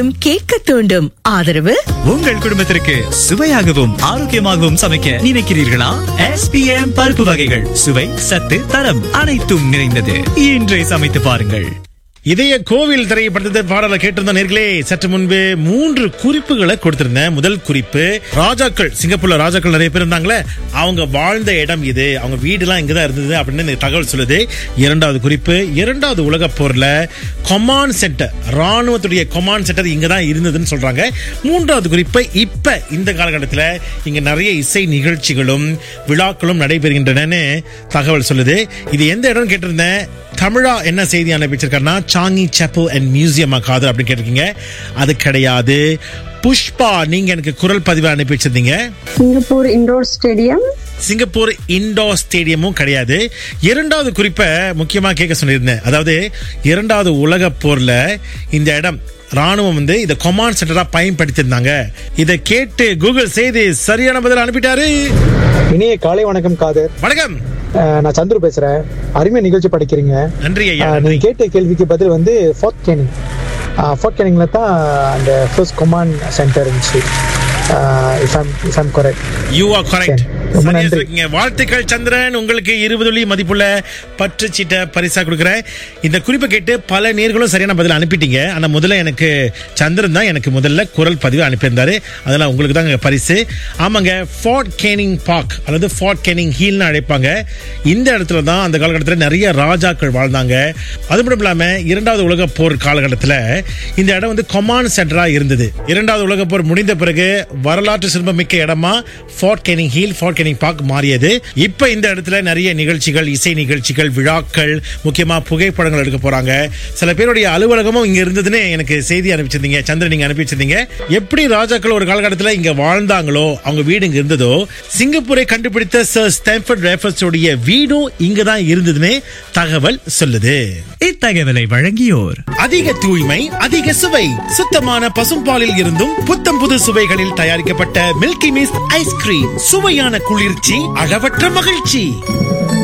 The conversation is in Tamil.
மீண்டும் கேட்க தூண்டும் ஆதரவு உங்கள் குடும்பத்திற்கு சுவையாகவும் ஆரோக்கியமாகவும் சமைக்க நினைக்கிறீர்களா எஸ்பிஎம் பருப்பு வகைகள் சுவை சத்து தரம் அனைத்தும் நிறைந்தது இன்றை சமைத்து பாருங்கள் இதய கோவில் திரைப்படத்தை பாடலை கேட்டிருந்த நேர்களே சற்று முன்பு மூன்று குறிப்புகளை கொடுத்திருந்தேன் முதல் குறிப்பு ராஜாக்கள் சிங்கப்பூர்ல ராஜாக்கள் நிறைய பேர் இருந்தாங்களே அவங்க வாழ்ந்த இடம் இது அவங்க வீடுலாம் இங்கதான் இருந்தது அப்படின்னு இந்த தகவல் சொல்லுது இரண்டாவது குறிப்பு இரண்டாவது உலக போர்ல கொமான் சென்டர் ராணுவத்துடைய கொமான் சென்டர் இங்க தான் இருந்ததுன்னு சொல்றாங்க மூன்றாவது குறிப்பு இப்ப இந்த காலகட்டத்தில் இங்க நிறைய இசை நிகழ்ச்சிகளும் விழாக்களும் நடைபெறுகின்றனன்னு தகவல் சொல்லுது இது எந்த இடம் கேட்டிருந்தேன் தமிழா என்ன செய்தி அனுப்பிச்சிருக்காருன்னா சாங்கி செப்பல் அண்ட் மியூசியம் காதல் அப்படின்னு கேட்டிருக்கீங்க அது கிடையாது புஷ்பா நீங்க எனக்கு குரல் பதிவு அனுப்பி வச்சிருந்தீங்க Singapore indoor stadium Singapore indoor ஸ்டேடியமும் கிடையாது இரண்டாவது குறிப்பை முக்கியமா கேட்க சொல்லியிருந்தேன் அதாவது இரண்டாவது உலக போர்ல இந்த இடம் ராணுவம் வந்து இதை கொமாண்ட் சென்டரா பயன்படுத்தியிருந்தாங்க இதை கேட்டு கூகுள் செய்தி சரியான பதில் அனுப்பிட்டாரு இனிய காலை வணக்கம் காதர் வணக்கம் அஹ் நான் சந்துரு பேசுறேன் அருமை நிகழ்ச்சி படிக்கிறீங்க நன்றி ஐயா அஹ் நன்றி. நீங்க கேட்ட கேள்விக்கு பதில் வந்து ஃபோர்ட் கேனிங் ஃபோர்ட் கேனிங்ல தான் அந்த ஃபர்ஸ்ட் கொமாண்ட் சென்டர் இருந்துச்சு if I'm if I'm correct you are correct ரொம்ப நன்றி. வாழ்த்துக்கள் சந்திரன் உங்களுக்கு இருபது வெள்ளி மதிப்புள்ள பற்று சீட்டை பரிசா கொடுக்குறேன் இந்த குறிப்பை கேட்டு பல நேர்களும் சரியான பதில் அனுப்பிட்டீங்க ஆனா முதல்ல எனக்கு சந்திரன் தான் எனக்கு முதல்ல குரல் பதிவு அனுப்பியிருந்தாரு அதெல்லாம் உங்களுக்கு தான் பரிசு ஆமாங்க ஃபோர்ட் கேனிங் பார்க் அல்லது ஃபோர்ட் கேனிங் ஹீல்னு அழைப்பாங்க இந்த இடத்துல தான் அந்த காலகட்டத்தில் நிறைய ராஜாக்கள் வாழ்ந்தாங்க அது மட்டும் இல்லாம இரண்டாவது உலக போர் காலகட்டத்தில் இந்த இடம் வந்து கொமான் சென்டரா இருந்தது இரண்டாவது உலக போர் முடிந்த பிறகு வரலாற்று சிறப்புமிக்க இடமா Fort Canning hill Fort Canning park மாறியது இப்ப இந்த இடத்துல நிறைய நிகழ்ச்சிகள் இசை நிகழ்ச்சிகள் விழாக்கள் முக்கியமா புகைப்படங்கள் எடுக்க போறாங்க சில பேருடைய அலுவலகமும் இங்க இருந்ததுன்னு எனக்கு செய்தி அனுப்பிச்சிருந்தீங்க சந்திரன் நீங்க அனுப்பிச்சிருந்தீங்க எப்படி ராஜாக்கள் ஒரு காலகட்டத்தில் இங்க வாழ்ந்தாங்களோ அவங்க வீடு இங்க இருந்ததோ சிங்கப்பூரை கண்டுபிடித்த சர் ஸ்டான்ஃபர்ட் ரேஃபர்ஸ் உடைய வீடும் இங்க தான் இருந்ததுன்னு தகவல் சொல்லுது இத்தகவலை வழங்கியோர் அதிக தூய்மை அதிக சுவை சுத்தமான பசும்பாலில் இருந்தும் புத்தம் புது சுவைகளில் தயாரிக்கப்பட்ட மில்கி மிஸ்ட் ஐஸ்கிரீம் சுவையான குளிர்ச்சி அளவற்ற மகிழ்ச்சி